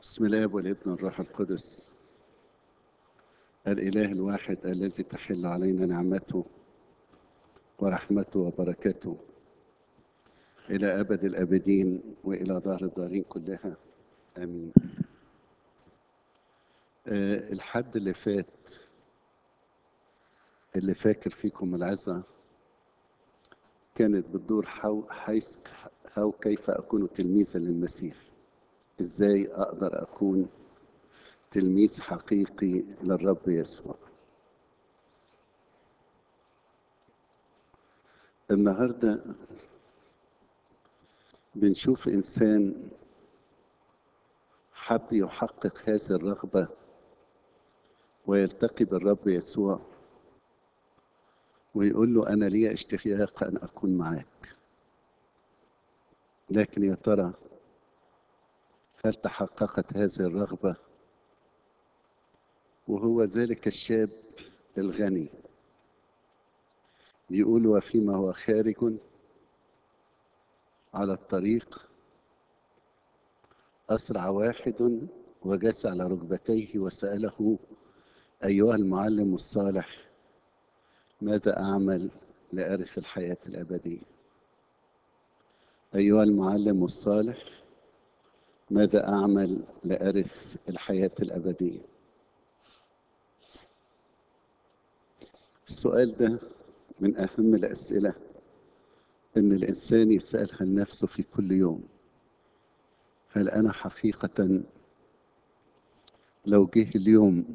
بسم الله والابن والروح القدس الإله الواحد الذي تحل علينا نعمته ورحمته وبركته إلى أبد الآبدين وإلى دار الدارين كلها آمين آه، الحد اللي فات اللي فاكر فيكم العزة كانت بتدور حو حيث هو كيف أكون تلميذا للمسيح إزاي أقدر أكون تلميذ حقيقي للرب يسوع النهارده بنشوف انسان حب يحقق هذه الرغبه ويلتقي بالرب يسوع ويقول له انا لي اشتياق ان اكون معاك لكن يا ترى هل تحققت هذه الرغبه وهو ذلك الشاب الغني بيقول وفيما هو خارج على الطريق أسرع واحد وجس على ركبتيه وسأله أيها المعلم الصالح ماذا أعمل لأرث الحياة الأبدية أيها المعلم الصالح ماذا أعمل لأرث الحياة الأبدية السؤال ده من أهم الأسئلة إن الإنسان يسألها لنفسه في كل يوم هل أنا حقيقة لو جه اليوم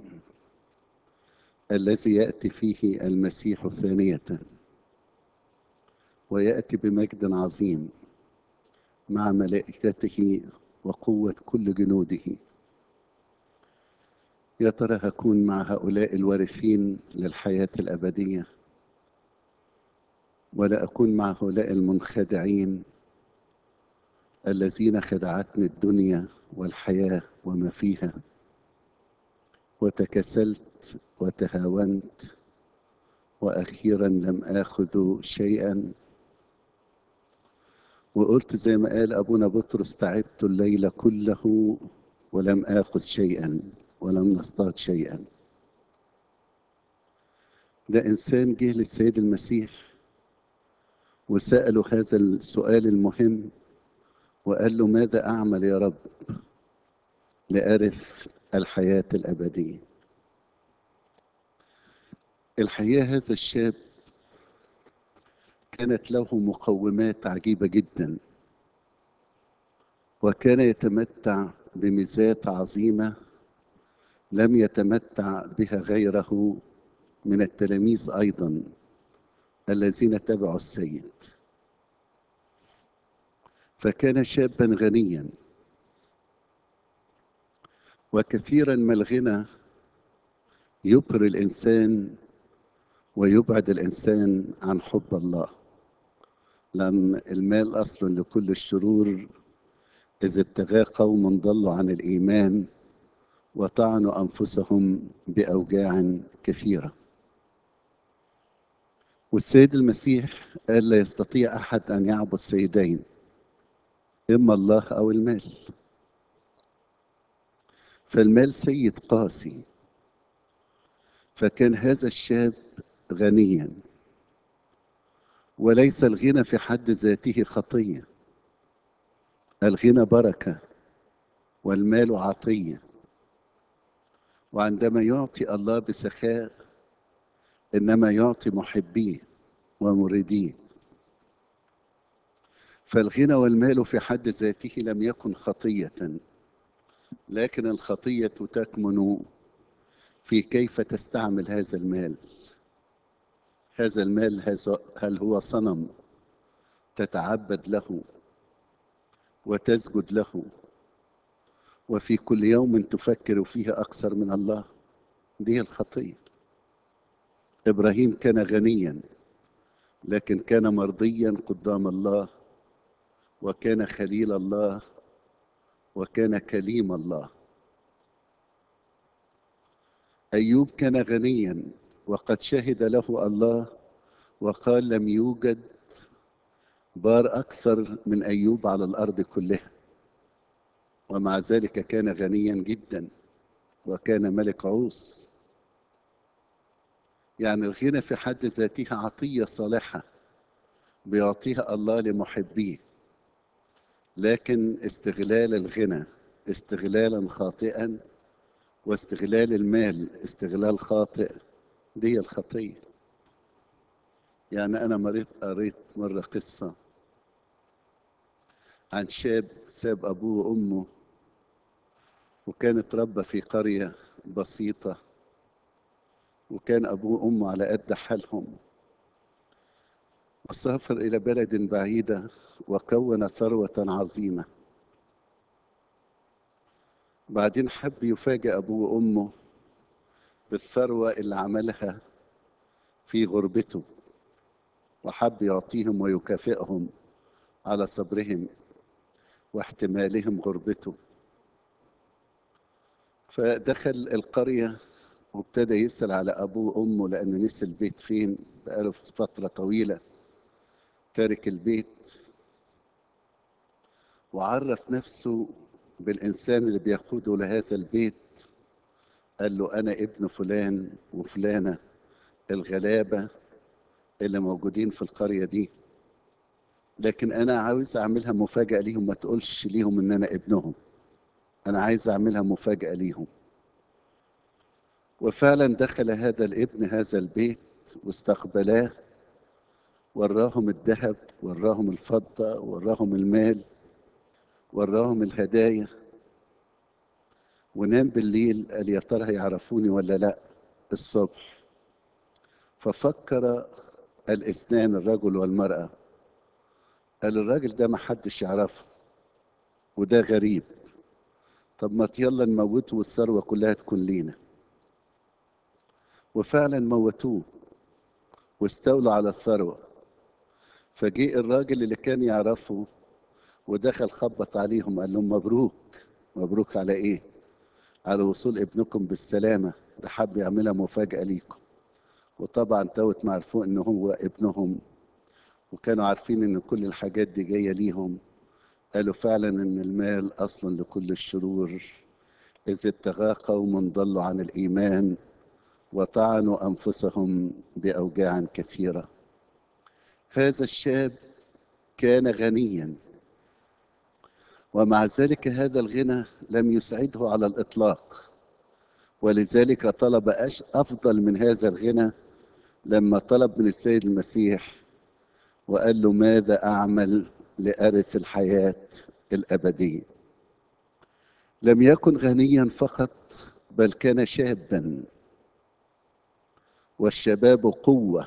الذي يأتي فيه المسيح ثانية ويأتي بمجد عظيم مع ملائكته وقوة كل جنوده يا ترى هكون مع هؤلاء الوارثين للحياة الأبدية ولا أكون مع هؤلاء المنخدعين الذين خدعتني الدنيا والحياة وما فيها وتكسلت وتهاونت وأخيرا لم آخذ شيئا وقلت زي ما قال أبونا بطرس تعبت الليل كله ولم آخذ شيئا ولم نصطاد شيئا ده إنسان جه للسيد المسيح وسأله هذا السؤال المهم وقال له ماذا أعمل يا رب لأرث الحياة الأبدية الحقيقة هذا الشاب كانت له مقومات عجيبة جدا وكان يتمتع بميزات عظيمة لم يتمتع بها غيره من التلاميذ أيضا الذين تبعوا السيد فكان شابا غنيا وكثيرا ما الغنى يبهر الانسان ويبعد الانسان عن حب الله لان المال اصل لكل الشرور اذا ابتغاه قوم ضلوا عن الايمان وطعنوا انفسهم باوجاع كثيره والسيد المسيح قال لا يستطيع احد ان يعبد سيدين اما الله او المال فالمال سيد قاسي فكان هذا الشاب غنيا وليس الغنى في حد ذاته خطيه الغنى بركه والمال عطيه وعندما يعطي الله بسخاء انما يعطي محبيه ومريديه فالغنى والمال في حد ذاته لم يكن خطيه لكن الخطيه تكمن في كيف تستعمل هذا المال هذا المال هل هو صنم تتعبد له وتسجد له وفي كل يوم تفكر فيه اكثر من الله دي الخطيه ابراهيم كان غنيا لكن كان مرضيا قدام الله وكان خليل الله وكان كليم الله ايوب كان غنيا وقد شهد له الله وقال لم يوجد بار اكثر من ايوب على الارض كلها ومع ذلك كان غنيا جدا وكان ملك عوس يعني الغنى في حد ذاته عطية صالحة بيعطيها الله لمحبيه لكن استغلال الغنى استغلالا خاطئا واستغلال المال استغلال خاطئ دي الخطية يعني أنا مريت قريت مرة قصة عن شاب ساب أبوه وأمه وكان اتربى في قرية بسيطة وكان أبوه وأمه على قد حالهم وسافر إلى بلد بعيدة وكون ثروة عظيمة بعدين حب يفاجئ أبوه وأمه بالثروة اللي عملها في غربته وحب يعطيهم ويكافئهم على صبرهم واحتمالهم غربته فدخل القرية وابتدى يسأل على أبوه وأمه لأن نسي البيت فين بقاله فترة طويلة تارك البيت وعرف نفسه بالإنسان اللي بيقوده لهذا البيت قال له أنا ابن فلان وفلانة الغلابة اللي موجودين في القرية دي لكن أنا عاوز أعملها مفاجأة ليهم ما تقولش ليهم إن أنا ابنهم أنا عايز أعملها مفاجأة ليهم وفعلا دخل هذا الابن هذا البيت واستقبلاه وراهم الذهب وراهم الفضة وراهم المال وراهم الهدايا ونام بالليل قال يا ترى هيعرفوني ولا لا الصبح ففكر الاثنان الرجل والمرأة قال الراجل ده ما حدش يعرفه وده غريب طب ما يلا نموته والثروة كلها تكون لينا وفعلا موتوه واستولوا على الثروة فجاء الراجل اللي كان يعرفه ودخل خبط عليهم قال لهم مبروك مبروك على ايه على وصول ابنكم بالسلامة ده حب يعملها مفاجأة ليكم وطبعا توت ما عرفوا ان هو ابنهم وكانوا عارفين ان كل الحاجات دي جاية ليهم قالوا فعلا ان المال اصلا لكل الشرور اذ ابتغى قوم ضلوا عن الايمان وطعنوا انفسهم باوجاع كثيره هذا الشاب كان غنيا ومع ذلك هذا الغنى لم يسعده على الاطلاق ولذلك طلب أش افضل من هذا الغنى لما طلب من السيد المسيح وقال له ماذا اعمل لارث الحياه الابديه لم يكن غنيا فقط بل كان شابا والشباب قوه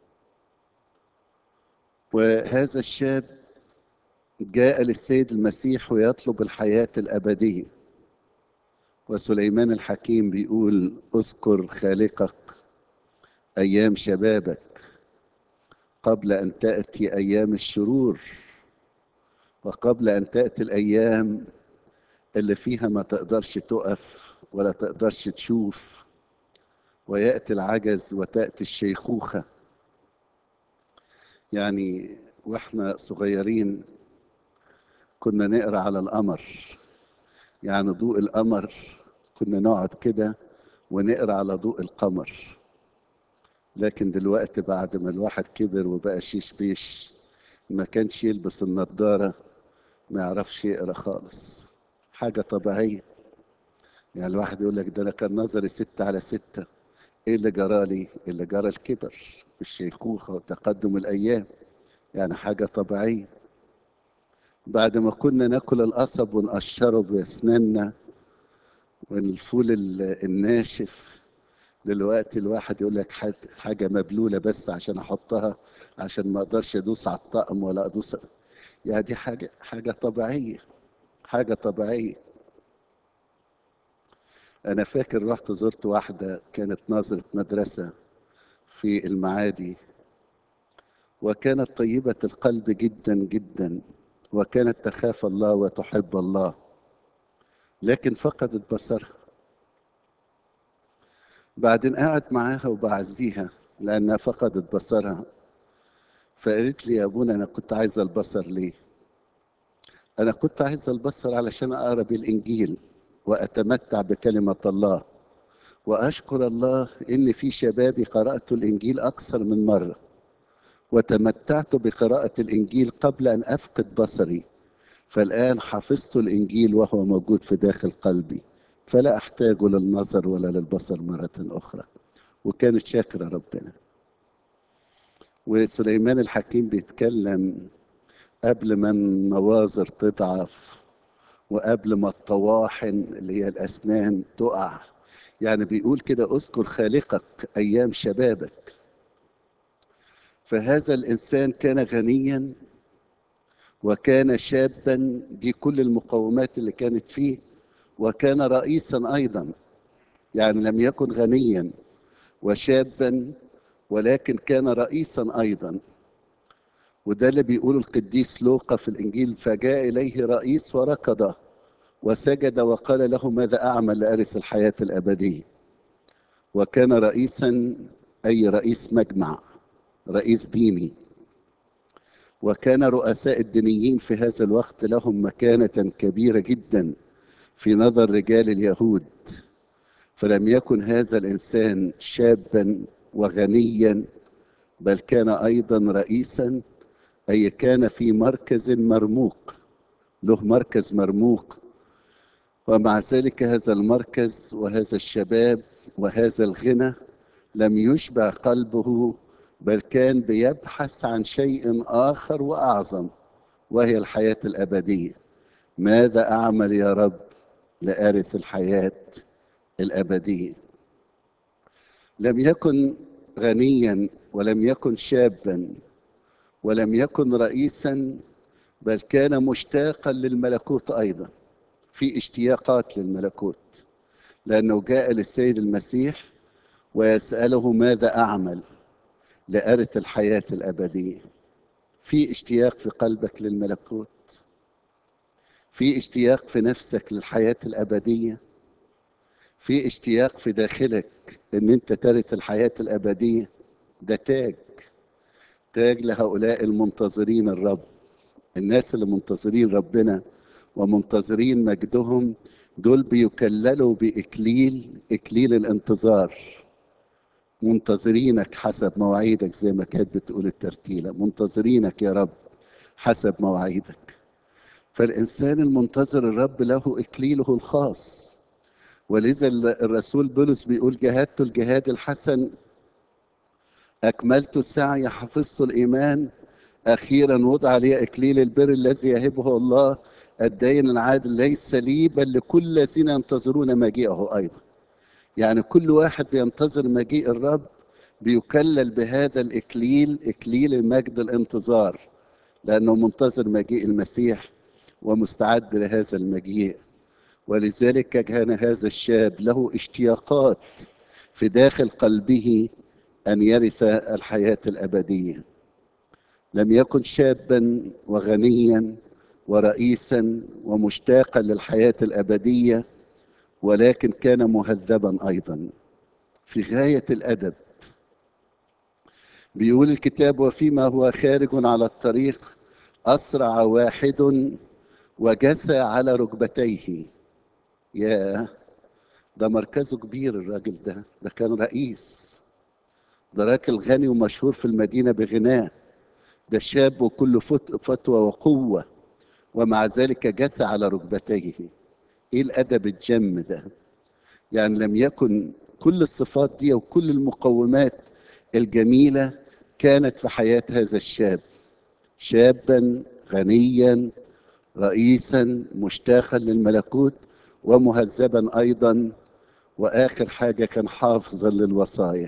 وهذا الشاب جاء للسيد المسيح ويطلب الحياه الابديه وسليمان الحكيم بيقول اذكر خالقك ايام شبابك قبل ان تاتي ايام الشرور وقبل ان تاتي الايام اللي فيها ما تقدرش تقف ولا تقدرش تشوف وياتي العجز وتاتي الشيخوخه يعني واحنا صغيرين كنا نقرا على القمر يعني ضوء القمر كنا نقعد كده ونقرا على ضوء القمر لكن دلوقتي بعد ما الواحد كبر وبقى شيش بيش ما كانش يلبس النضارة ما يعرفش يقرا خالص حاجة طبيعية يعني الواحد يقول لك ده انا كان نظري ستة على ستة ايه اللي جرالي اللي جرى الكبر والشيخوخة وتقدم الايام يعني حاجة طبيعية بعد ما كنا ناكل القصب ونقشره باسناننا والفول الناشف دلوقتي الواحد يقول لك حاجة مبلولة بس عشان أحطها عشان ما أقدرش أدوس على الطقم ولا أدوس يعني دي حاجة حاجة طبيعية حاجة طبيعية أنا فاكر رحت زرت واحدة كانت ناظرة مدرسة في المعادي وكانت طيبة القلب جدا جدا وكانت تخاف الله وتحب الله لكن فقدت بصرها بعدين قعد معاها وبعزيها لأنها فقدت بصرها فقالت لي يا أبونا أنا كنت عايزة البصر ليه أنا كنت عايز البصر علشان أقرأ بالإنجيل وأتمتع بكلمة الله وأشكر الله إن في شبابي قرأت الإنجيل أكثر من مرة وتمتعت بقراءة الإنجيل قبل أن أفقد بصري فالآن حفظت الإنجيل وهو موجود في داخل قلبي فلا أحتاج للنظر ولا للبصر مرة أخرى وكانت شاكرة ربنا وسليمان الحكيم بيتكلم قبل ما النواظر تضعف وقبل ما الطواحن اللي هي الأسنان تقع يعني بيقول كده اذكر خالقك أيام شبابك فهذا الإنسان كان غنيا وكان شابا دي كل المقومات اللي كانت فيه وكان رئيسا أيضا يعني لم يكن غنيا وشابا ولكن كان رئيسا أيضا وده اللي بيقوله القديس لوقا في الإنجيل فجاء إليه رئيس وركض وسجد وقال له ماذا أعمل لأرث الحياة الأبدية وكان رئيسا أي رئيس مجمع رئيس ديني وكان رؤساء الدينيين في هذا الوقت لهم مكانة كبيرة جدا في نظر رجال اليهود فلم يكن هذا الإنسان شابا وغنيا بل كان أيضا رئيسا أي كان في مركز مرموق له مركز مرموق ومع ذلك هذا المركز وهذا الشباب وهذا الغنى لم يشبع قلبه بل كان بيبحث عن شيء آخر وأعظم وهي الحياة الأبدية ماذا أعمل يا رب لأرث الحياة الأبدية لم يكن غنيا ولم يكن شابا ولم يكن رئيسا بل كان مشتاقا للملكوت أيضا في اشتياقات للملكوت لأنه جاء للسيد المسيح ويسأله ماذا أعمل لأرث الحياة الأبدية في اشتياق في قلبك للملكوت في اشتياق في نفسك للحياة الأبدية في اشتياق في داخلك ان انت ترث الحياة الأبدية ده تاج تاج لهؤلاء المنتظرين الرب الناس اللي منتظرين ربنا ومنتظرين مجدهم دول بيكللوا بإكليل إكليل الانتظار منتظرينك حسب مواعيدك زي ما كانت بتقول الترتيلة منتظرينك يا رب حسب مواعيدك فالإنسان المنتظر الرب له إكليله الخاص ولذا الرسول بولس بيقول جاهدت الجهاد الحسن أكملت السعي حفظت الإيمان أخيرا وضع لي إكليل البر الذي يهبه الله الدين العادل ليس لي بل لكل الذين ينتظرون مجيئه أيضا يعني كل واحد بينتظر مجيء الرب بيكلل بهذا الإكليل إكليل المجد الانتظار لأنه منتظر مجيء المسيح ومستعد لهذا المجيء ولذلك كان هذا الشاب له اشتياقات في داخل قلبه أن يرث الحياة الأبدية لم يكن شابا وغنيا ورئيسا ومشتاقا للحياة الأبدية ولكن كان مهذبا أيضا في غاية الأدب بيقول الكتاب وفيما هو خارج على الطريق أسرع واحد وجسى على ركبتيه يا ده مركزه كبير الراجل ده ده كان رئيس ده راجل غني ومشهور في المدينة بغناه ده شاب وكله فتوى وقوة ومع ذلك جثى على ركبتيه ايه الادب الجم ده يعني لم يكن كل الصفات دي وكل المقومات الجميلة كانت في حياة هذا الشاب شابا غنيا رئيسا مشتاقا للملكوت ومهذبا ايضا واخر حاجه كان حافظا للوصايا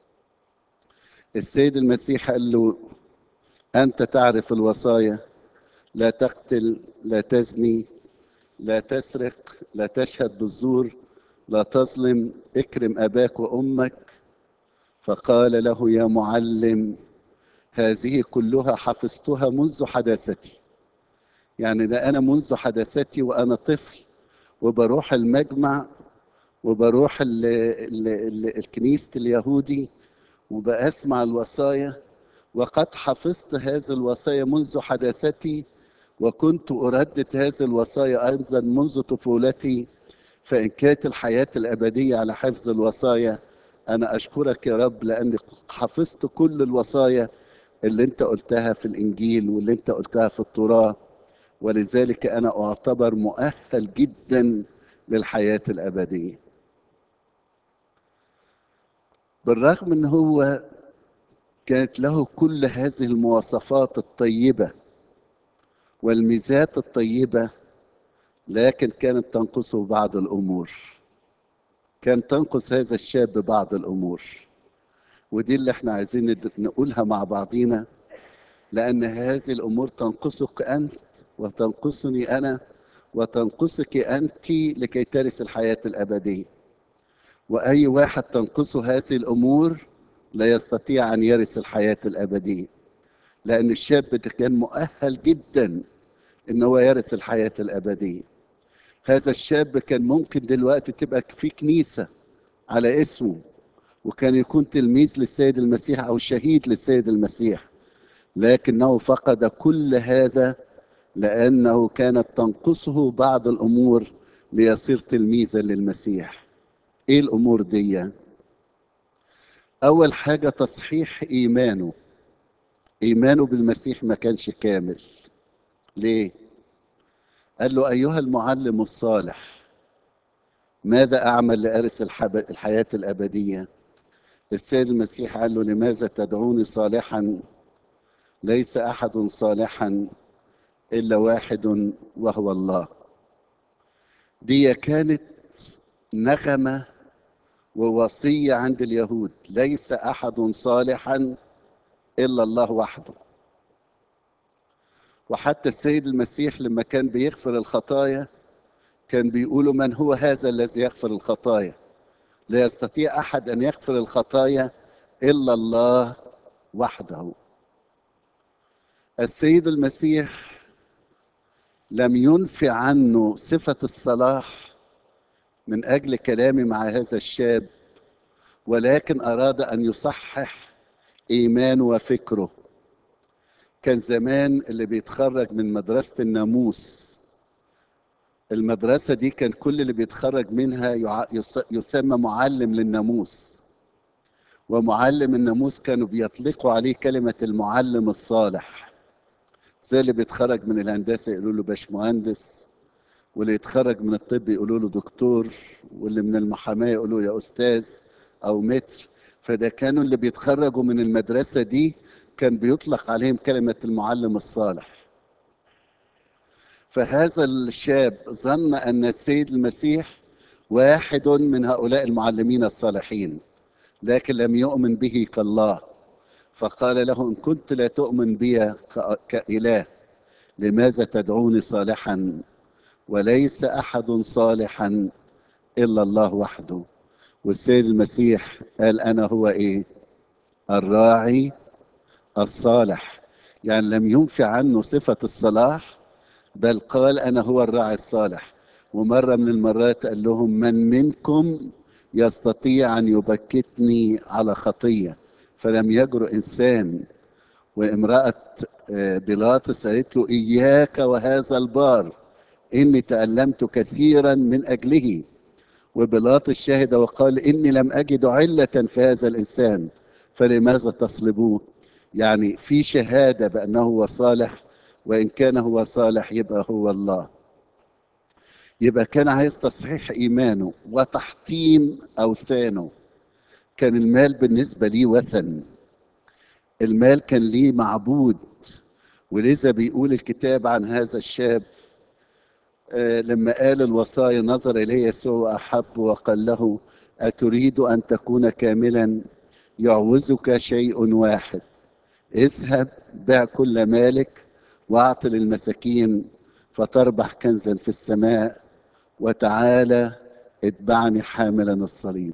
السيد المسيح قال له انت تعرف الوصايا لا تقتل لا تزني لا تسرق لا تشهد بالزور لا تظلم اكرم اباك وامك فقال له يا معلم هذه كلها حفظتها منذ حداثتي يعني ده انا منذ حداثتي وانا طفل وبروح المجمع وبروح ال ال ال الكنيسة اليهودي وبأسمع الوصايا وقد حفظت هذه الوصايا منذ حداثتي وكنت أردد هذه الوصايا أيضا منذ طفولتي فإن كانت الحياة الأبدية على حفظ الوصايا أنا أشكرك يا رب لأني حفظت كل الوصايا اللي أنت قلتها في الإنجيل واللي أنت قلتها في التوراة ولذلك أنا أعتبر مؤهل جدا للحياة الأبدية بالرغم أن هو كانت له كل هذه المواصفات الطيبة والميزات الطيبة لكن كانت تنقصه بعض الأمور كان تنقص هذا الشاب بعض الأمور ودي اللي احنا عايزين نقولها مع بعضينا لأن هذه الأمور تنقصك أنت وتنقصني أنا وتنقصك أنت لكي ترث الحياة الأبدية وأي واحد تنقصه هذه الأمور لا يستطيع أن يرث الحياة الأبدية لأن الشاب ده كان مؤهل جدا إن هو يرث الحياة الأبدية هذا الشاب كان ممكن دلوقتي تبقى في كنيسة على اسمه وكان يكون تلميذ للسيد المسيح أو شهيد للسيد المسيح لكنه فقد كل هذا لأنه كانت تنقصه بعض الأمور ليصير تلميذا للمسيح إيه الأمور دي؟ أول حاجة تصحيح إيمانه إيمانه بالمسيح ما كانش كامل ليه؟ قال له أيها المعلم الصالح ماذا أعمل لأرث الحياة الأبدية؟ السيد المسيح قال له لماذا تدعوني صالحا ليس أحد صالحا إلا واحد وهو الله دي كانت نغمة ووصية عند اليهود ليس أحد صالحا إلا الله وحده وحتى السيد المسيح لما كان بيغفر الخطايا كان بيقولوا من هو هذا الذي يغفر الخطايا لا يستطيع أحد أن يغفر الخطايا إلا الله وحده السيد المسيح لم ينفي عنه صفة الصلاح من أجل كلامي مع هذا الشاب ولكن أراد أن يصحح إيمانه وفكره كان زمان اللي بيتخرج من مدرسة الناموس المدرسة دي كان كل اللي بيتخرج منها يسمى معلم للناموس ومعلم الناموس كانوا بيطلقوا عليه كلمة المعلم الصالح زي اللي بيتخرج من الهندسة يقولوا له باشمهندس واللي يتخرج من الطب يقولوا له دكتور واللي من المحاماة يقولوا يا أستاذ أو متر فده كانوا اللي بيتخرجوا من المدرسة دي كان بيطلق عليهم كلمة المعلم الصالح فهذا الشاب ظن أن السيد المسيح واحد من هؤلاء المعلمين الصالحين لكن لم يؤمن به كالله فقال له إن كنت لا تؤمن بي كإله لماذا تدعوني صالحا وليس أحد صالحا إلا الله وحده والسيد المسيح قال أنا هو إيه الراعي الصالح يعني لم ينفي عنه صفة الصلاح بل قال أنا هو الراعي الصالح ومرة من المرات قال لهم من منكم يستطيع أن يبكتني على خطية فلم يجرؤ إنسان وامرأة بيلاطس قالت له إياك وهذا البار إني تألمت كثيرا من أجله وبيلاطس شهد وقال إني لم أجد علة في هذا الإنسان فلماذا تصلبوه يعني في شهادة بأنه هو صالح وإن كان هو صالح يبقى هو الله يبقى كان عايز تصحيح إيمانه وتحطيم أوثانه كان المال بالنسبة ليه وثن المال كان ليه معبود ولذا بيقول الكتاب عن هذا الشاب آه لما قال الوصايا نظر إليه يسوع وأحب وقال له أتريد أن تكون كاملا يعوزك شيء واحد اذهب بع كل مالك واعط للمساكين فتربح كنزا في السماء وتعالى اتبعني حاملا الصليب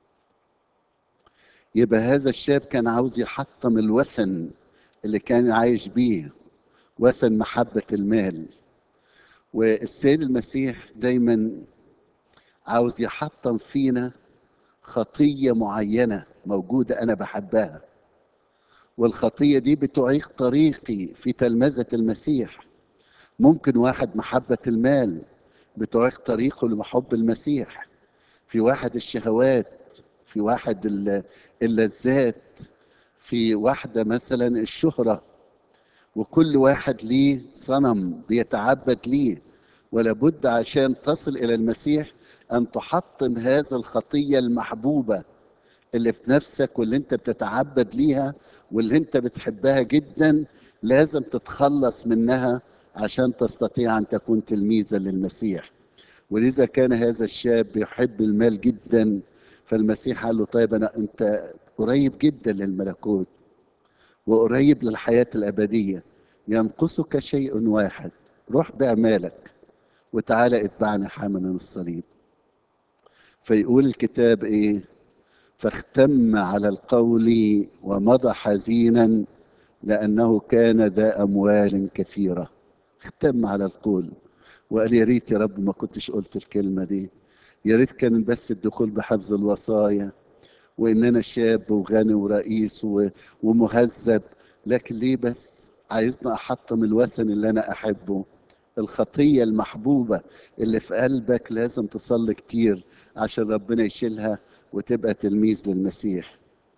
يبقى هذا الشاب كان عاوز يحطم الوثن اللي كان عايش بيه وثن محبة المال والسيد المسيح دايما عاوز يحطم فينا خطية معينة موجودة أنا بحبها والخطية دي بتعيق طريقي في تلمذة المسيح ممكن واحد محبة المال بتعيق طريقه لحب المسيح في واحد الشهوات في واحد ال- اللذات في واحدة مثلا الشهرة وكل واحد ليه صنم بيتعبد ليه ولابد عشان تصل إلى المسيح أن تحطم هذا الخطية المحبوبة اللي في نفسك واللي انت بتتعبد ليها واللي انت بتحبها جدا لازم تتخلص منها عشان تستطيع ان تكون تلميذا للمسيح ولذا كان هذا الشاب يحب المال جدا فالمسيح قال له طيب انا انت قريب جدا للملكوت وقريب للحياه الابديه ينقصك شيء واحد روح بيع مالك وتعالى اتبعني حاملا الصليب فيقول الكتاب ايه فاختم على القول ومضى حزينا لانه كان ذا اموال كثيره اختم على القول وقال يا ريت يا رب ما كنتش قلت الكلمه دي يا ريت كان بس الدخول بحفظ الوصايا وان انا شاب وغني ورئيس و- ومهذب لكن ليه بس عايزنا احطم الوثن اللي انا احبه الخطيه المحبوبه اللي في قلبك لازم تصلي كتير عشان ربنا يشيلها وتبقى تلميذ للمسيح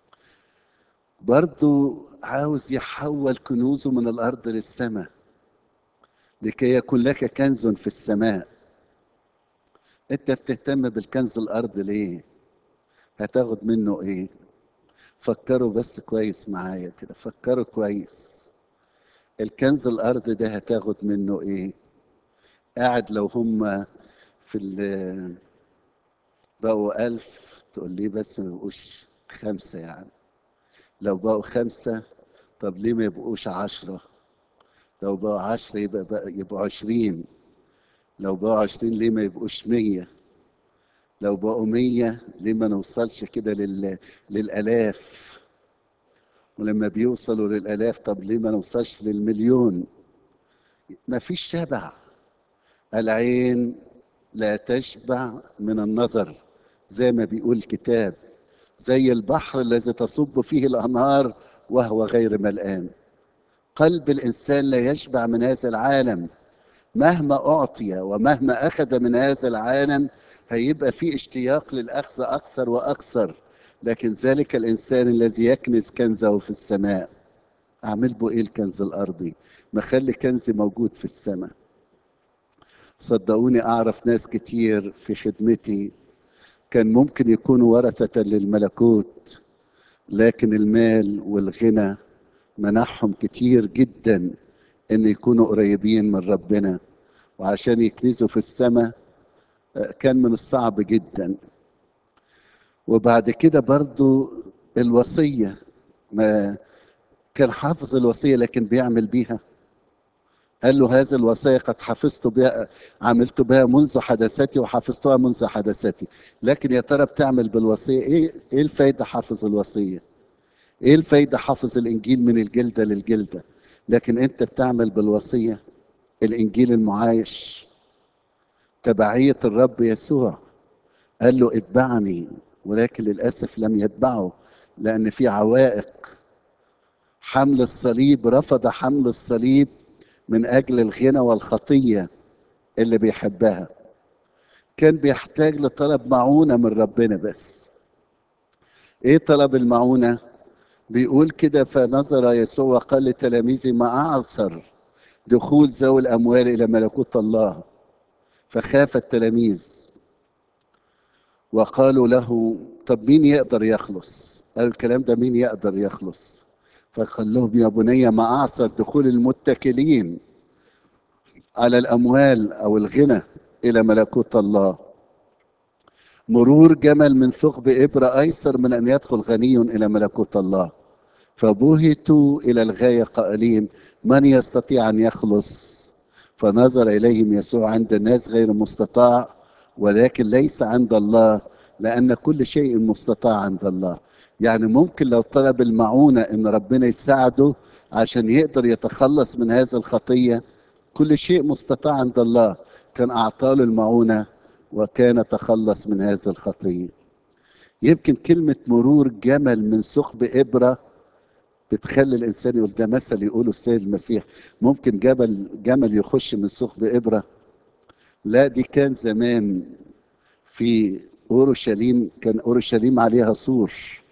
برضو عاوز يحول كنوزه من الارض للسماء لكي يكون لك كنز في السماء انت بتهتم بالكنز الارض ليه هتاخد منه ايه فكروا بس كويس معايا كده فكروا كويس الكنز الارض ده هتاخد منه ايه قاعد لو هم في ال بقوا ألف تقول لي بس ما يبقوش خمسة يعني لو بقوا خمسة طب ليه ما يبقوش عشرة لو بقوا عشرة يبقى بقى يبقوا عشرين لو بقوا عشرين ليه ما يبقوش مية لو بقوا مية ليه ما نوصلش كده لل... للآلاف ولما بيوصلوا للآلاف طب ليه ما نوصلش للمليون ما فيش شبع العين لا تشبع من النظر زي ما بيقول الكتاب زي البحر الذي تصب فيه الأنهار وهو غير ملآن قلب الإنسان لا يشبع من هذا العالم مهما أعطي ومهما أخذ من هذا العالم هيبقى في اشتياق للأخذ أكثر وأكثر لكن ذلك الإنسان الذي يكنز كنزه في السماء أعمل به إيه الكنز الأرضي ما خلي كنزي موجود في السماء صدقوني أعرف ناس كتير في خدمتي كان ممكن يكونوا ورثة للملكوت لكن المال والغنى منحهم كتير جدا ان يكونوا قريبين من ربنا وعشان يكنزوا في السماء آه، كان من الصعب جدا وبعد كده برضو الوصية ما كان حافظ الوصية لكن بيعمل بيها قال له هذه الوصية قد حفظت بها عملت بها منذ حدثتي وحفظتها منذ حدثتي لكن يا ترى بتعمل بالوصية ايه ايه الفايدة حافظ الوصية ايه الفايدة حافظ الانجيل من الجلدة للجلدة لكن انت بتعمل بالوصية الانجيل المعايش تبعية الرب يسوع قال له اتبعني ولكن للأسف لم يتبعه لأن في عوائق حمل الصليب رفض حمل الصليب من أجل الغنى والخطية اللي بيحبها كان بيحتاج لطلب معونة من ربنا بس ايه طلب المعونة بيقول كده فنظر يسوع وقال لتلاميذه ما أعصر دخول ذوي الأموال إلى ملكوت الله فخاف التلاميذ وقالوا له طب مين يقدر يخلص قالوا الكلام ده مين يقدر يخلص فقال لهم يا بني ما أعصر دخول المتكلين على الأموال أو الغنى إلى ملكوت الله مرور جمل من ثقب إبرة أيسر من أن يدخل غني إلى ملكوت الله فبهتوا إلى الغاية قائلين من يستطيع أن يخلص فنظر إليهم يسوع عند الناس غير مستطاع ولكن ليس عند الله لأن كل شيء مستطاع عند الله يعني ممكن لو طلب المعونة إن ربنا يساعده عشان يقدر يتخلص من هذه الخطية كل شيء مستطاع عند الله كان أعطاله المعونة وكان تخلص من هذه الخطية يمكن كلمة مرور جمل من ثقب إبرة بتخلي الانسان يقول ده مثل يقوله السيد المسيح ممكن جبل جمل يخش من ثقب ابره لا دي كان زمان في اورشليم كان اورشليم عليها سور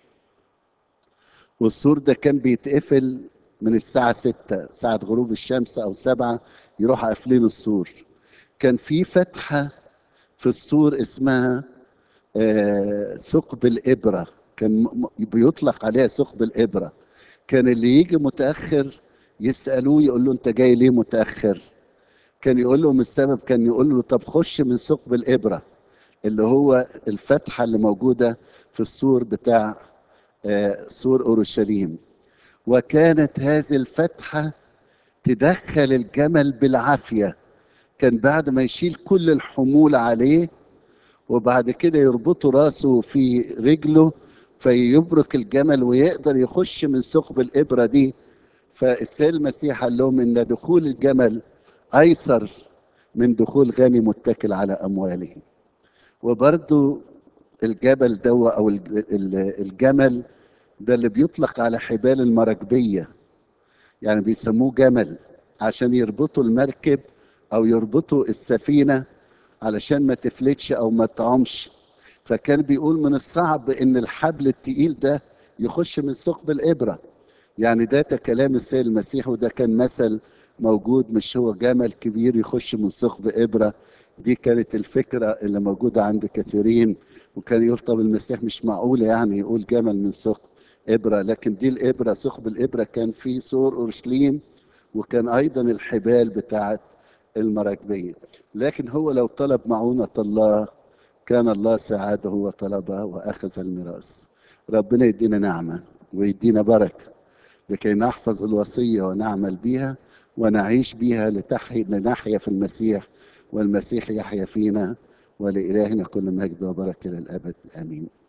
والسور ده كان بيتقفل من الساعة ستة ساعة غروب الشمس أو سبعة يروح قافلين السور كان في فتحة في السور اسمها آه ثقب الإبرة كان م- بيطلق عليها ثقب الإبرة كان اللي يجي متأخر يسألوه يقول له أنت جاي ليه متأخر كان يقول لهم السبب كان يقول له طب خش من ثقب الإبرة اللي هو الفتحة اللي موجودة في السور بتاع آه، سور أورشليم وكانت هذه الفتحة تدخل الجمل بالعافية كان بعد ما يشيل كل الحمول عليه وبعد كده يربطوا راسه في رجله فيبرك الجمل ويقدر يخش من ثقب الإبرة دي فالسيد المسيح قال لهم إن دخول الجمل أيسر من دخول غني متكل على أمواله وبرضو الجبل دو أو الج- ال- الجمل ده اللي بيطلق على حبال المراكبية يعني بيسموه جمل عشان يربطوا المركب أو يربطوا السفينة علشان ما تفلتش أو ما تعمش فكان بيقول من الصعب إن الحبل التقيل ده يخش من ثقب الإبرة يعني ده ده كلام السيد المسيح وده كان مثل موجود مش هو جمل كبير يخش من ثقب إبرة دي كانت الفكرة اللي موجودة عند كثيرين وكان يقول طب المسيح مش معقولة يعني يقول جمل من ثقب إبرة لكن دي الإبرة ثقب الإبرة كان في سور أورشليم وكان أيضا الحبال بتاعت المراكبية لكن هو لو طلب معونة الله كان الله ساعده وطلبها وأخذ الميراث ربنا يدينا نعمة ويدينا بركة لكي نحفظ الوصية ونعمل بها ونعيش بها لتحي لنحيا في المسيح والمسيح يحيا فينا ولإلهنا كل مجد وبركة للأبد آمين